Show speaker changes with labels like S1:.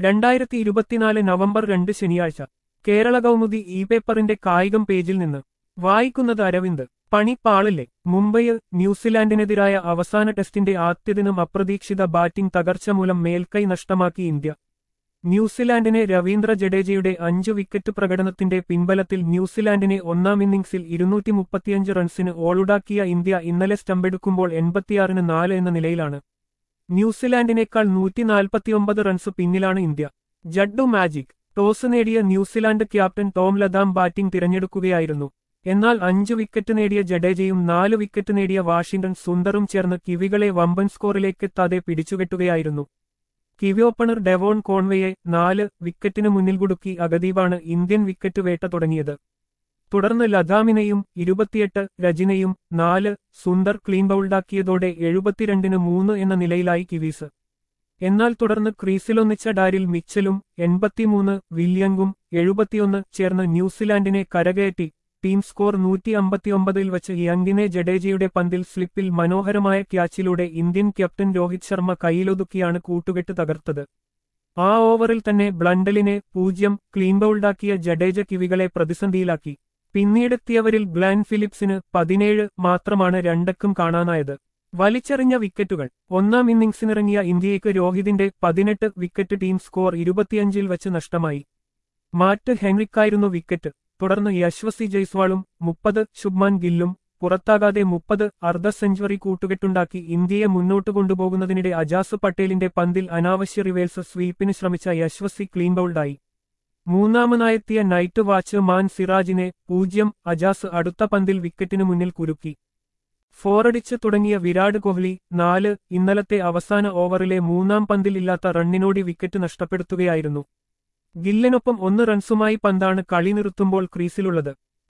S1: രണ്ടായിരത്തി ഇരുപത്തിനാല് നവംബർ രണ്ട് ശനിയാഴ്ച കേരള കൗമുദി ഇ പേപ്പറിന്റെ കായികം പേജിൽ നിന്ന് വായിക്കുന്നത് അരവിന്ദ് പണി പാളില്ലേ മുംബൈയിൽ ന്യൂസിലാൻഡിനെതിരായ അവസാന ടെസ്റ്റിന്റെ ആദ്യദിനം അപ്രതീക്ഷിത ബാറ്റിംഗ് തകർച്ച മൂലം മേൽക്കൈ നഷ്ടമാക്കി ഇന്ത്യ ന്യൂസിലാൻഡിനെ രവീന്ദ്ര ജഡേജയുടെ അഞ്ചു വിക്കറ്റ് പ്രകടനത്തിന്റെ പിൻബലത്തിൽ ന്യൂസിലാൻഡിനെ ഒന്നാം ഇന്നിംഗ്സിൽ ഇരുന്നൂറ്റി മുപ്പത്തിയഞ്ച് റൺസിന് ഓളുടാക്കിയ ഇന്ത്യ ഇന്നലെ സ്റ്റമ്പെടുക്കുമ്പോൾ എൺപത്തിയാറിന് നാല് എന്ന നിലയിലാണ് ന്യൂസിലാൻഡിനേക്കാൾ നൂറ്റി നാൽപ്പത്തിയൊമ്പത് റൺസ് പിന്നിലാണ് ഇന്ത്യ ജഡ്ഡു മാജിക് ടോസ് നേടിയ New Zealand captain Tom Latham batting തിരഞ്ഞെടുക്കുകയായിരുന്നു എന്നാൽ അഞ്ചു വിക്കറ്റ് നേടിയ ജഡേജയും നാല് വിക്കറ്റ് നേടിയ വാഷിംഗ്ടൺ സുന്ദറും ചേർന്ന് കിവികളെ വമ്പൻ സ്കോറിലേക്കെത്താതെ പിടിച്ചുകെട്ടുകയായിരുന്നു കിവി ഓപ്പണർ ഡെവോൺ കോൺവേയെ നാല് വിക്കറ്റിന് മുന്നിൽ കുടുക്കി അഗദീപാണ് ഇന്ത്യൻ വിക്കറ്റ് വേട്ട തുടങ്ങിയത് തുടർന്ന് ലതാമിനെയും ഇരുപത്തിയെട്ട് രജിനെയും നാല് സുന്ദർ ക്ലീൻ ബൗൾഡാക്കിയതോടെ എഴുപത്തിരണ്ടിന് മൂന്ന് എന്ന നിലയിലായി കിവീസ് എന്നാൽ തുടർന്ന് ക്രീസിലൊന്നിച്ച ഡാരിൽ മിച്ചലും എൺപത്തിമൂന്ന് വില്യങ്കും എഴുപത്തിയൊന്ന് ചേർന്ന് ന്യൂസിലാൻഡിനെ കരകയറ്റി ടീം സ്കോർ നൂറ്റി അമ്പത്തിയൊമ്പതിൽ വച്ച് യങ്ങിനെ ജഡേജയുടെ പന്തിൽ സ്ലിപ്പിൽ മനോഹരമായ ക്യാച്ചിലൂടെ ഇന്ത്യൻ ക്യാപ്റ്റൻ രോഹിത് ശർമ്മ കൈയിലൊതുക്കിയാണ് കൂട്ടുകെട്ട് തകർത്തത് ആ ഓവറിൽ തന്നെ ബ്ലണ്ടലിനെ പൂജ്യം ക്ലീൻ ബൗൾഡാക്കിയ ജഡേജ കിവികളെ പ്രതിസന്ധിയിലാക്കി പിന്നീടെത്തിയവരിൽ ഗ്ലാൻ ഫിലിപ്സിന് പതിനേഴ് മാത്രമാണ് രണ്ടക്കം കാണാനായത് വലിച്ചെറിഞ്ഞ വിക്കറ്റുകൾ ഒന്നാം ഇന്നിംഗ്സിനിറങ്ങിയ ഇന്ത്യയ്ക്ക് രോഹിതിന്റെ പതിനെട്ട് വിക്കറ്റ് ടീം സ്കോർ ഇരുപത്തിയഞ്ചിൽ വച്ച് നഷ്ടമായി മാറ്റ് ഹെൻറിക്കായിരുന്നു വിക്കറ്റ് തുടർന്ന് യശ്വസി ജയ്സ്വാളും മുപ്പത് ശുഭ്മാൻ ഗില്ലും പുറത്താകാതെ മുപ്പത് അർദ്ധ സെഞ്ചുറി കൂട്ടുകെട്ടുണ്ടാക്കി ഇന്ത്യയെ മുന്നോട്ട് കൊണ്ടുപോകുന്നതിനിടെ അജാസ് പട്ടേലിന്റെ പന്തിൽ അനാവശ്യ റിവേഴ്സ് സ്വീപ്പിന് ശ്രമിച്ച യശ്വസി ക്ലീൻ ബൗൾഡായി മൂന്നാമനായെത്തിയ നൈറ്റ് വാച്ച് മാൻ സിറാജിനെ പൂജ്യം അജാസ് അടുത്ത പന്തിൽ വിക്കറ്റിനു മുന്നിൽ കുരുക്കി ഫോറടിച്ച് തുടങ്ങിയ വിരാട് കോഹ്ലി നാല് ഇന്നലത്തെ അവസാന ഓവറിലെ മൂന്നാം പന്തിൽ ഇല്ലാത്ത റണ്ണിനോടി വിക്കറ്റ് നഷ്ടപ്പെടുത്തുകയായിരുന്നു ഗില്ലിനൊപ്പം ഒന്ന് റൺസുമായി പന്താണ് കളി നിർത്തുമ്പോൾ ക്രീസിലുള്ളത്